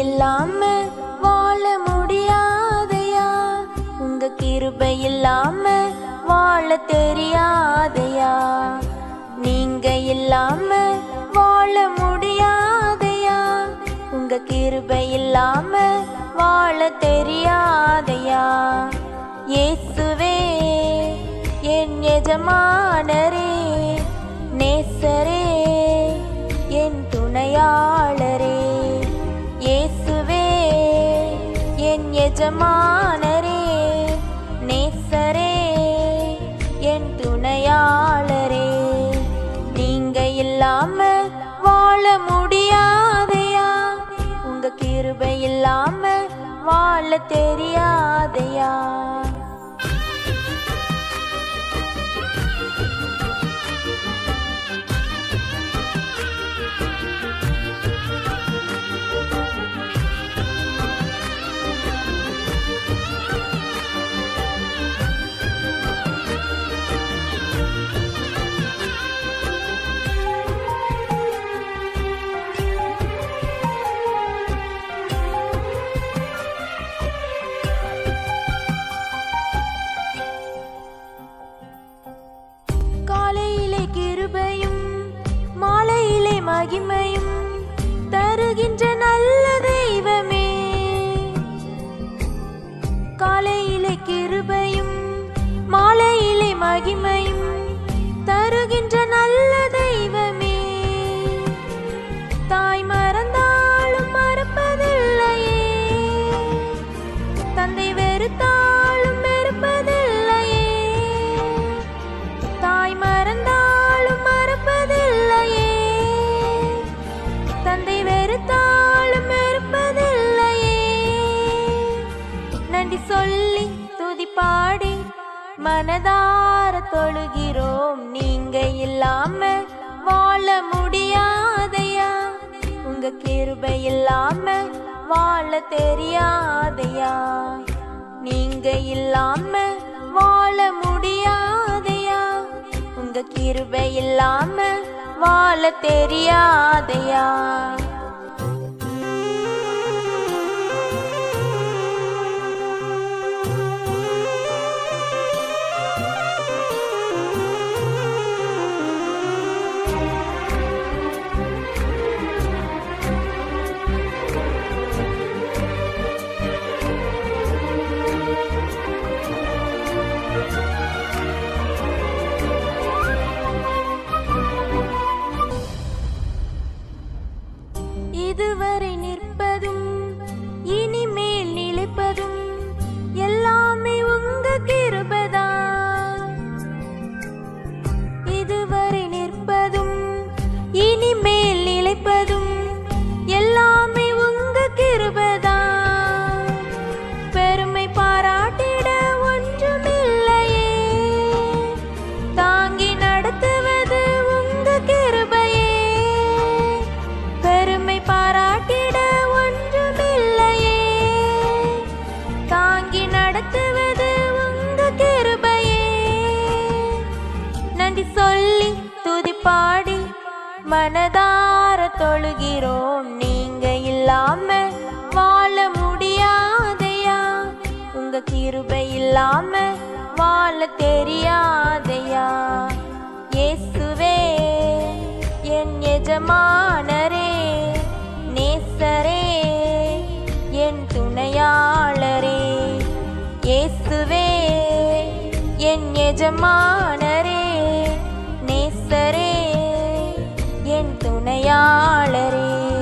இல்லாம வாழ முடியாதையா உங்க கிருபை இல்லாம வாழ தெரியாதையா நீங்க இல்லாம வாழ முடியாதையா உங்க கிருபை இல்லாம வாழ தெரியாதையா இயேசுவே என் எஜமானரே நேசரே என் துணையாளரே இயேசுவே என் எஜமானரே நேசரே என் துணையாளரே நீங்க இல்லாம வாழ முடியாதையா உங்க கிருபை இல்லாம வாழ தெரியாதையா காலையிலே கிருபையும் மாலையிலே மகிமையும் தருகின்ற நல்ல தெய்வமே காலையிலே கிருபையும் மாலையிலே மகிமையும் தருகின்ற நல்ல தெய்வமே தாய் மறந்தாலும் மறப்பதில்லையே தந்தை வெறுத்தாலும் வெறுப்பதில்லையே தாய் மறந்தாலும் மறப்பதில்லையே தந்தை வெறுத்தாலும் வெறுப்பதில்லையே நன்றி சொல்லி துதி பாடி மனதார தொழுகிறோம் நீங்க இல்லாம வாழ முடியாதையா உங்க கிருபை இல்லாம வாழ தெரியாதையா நீங்க இல்லாம வாழ முடியாதையா உங்க கிருபை இல்லாம வாழ தெரியாதையா இதுவரை நிற்பதும் இனிமேல் நிலைப்பதும் எல்லாமே உங்க கிருபதான் இதுவரை நிற்பதும் இனிமேல் நிலைப்பதும் எல்லாமே உங்க கிருபதான் பெருமை பாராட்டிட ஒன்றுமில்லையே தாங்கி நடத்துவது உங்க கிருபையே பெருமை பாராட்டிட ஒன்றுமில்லையே தாங்கி நடத்துவது உங்க கிருபையே நன்றி சொல்லி துதி பாடி மனதார தொழுகிறோம் நீங்க இல்லாம வாழ முடியாதையா உங்க கிருபை இல்லாம வாழ தெரியாதையா இயேசுவே என் எஜமானரே நேசரே என் துணையாளரே இயேசுவே என் எஜமானரே நேசரே என் துணையாளரே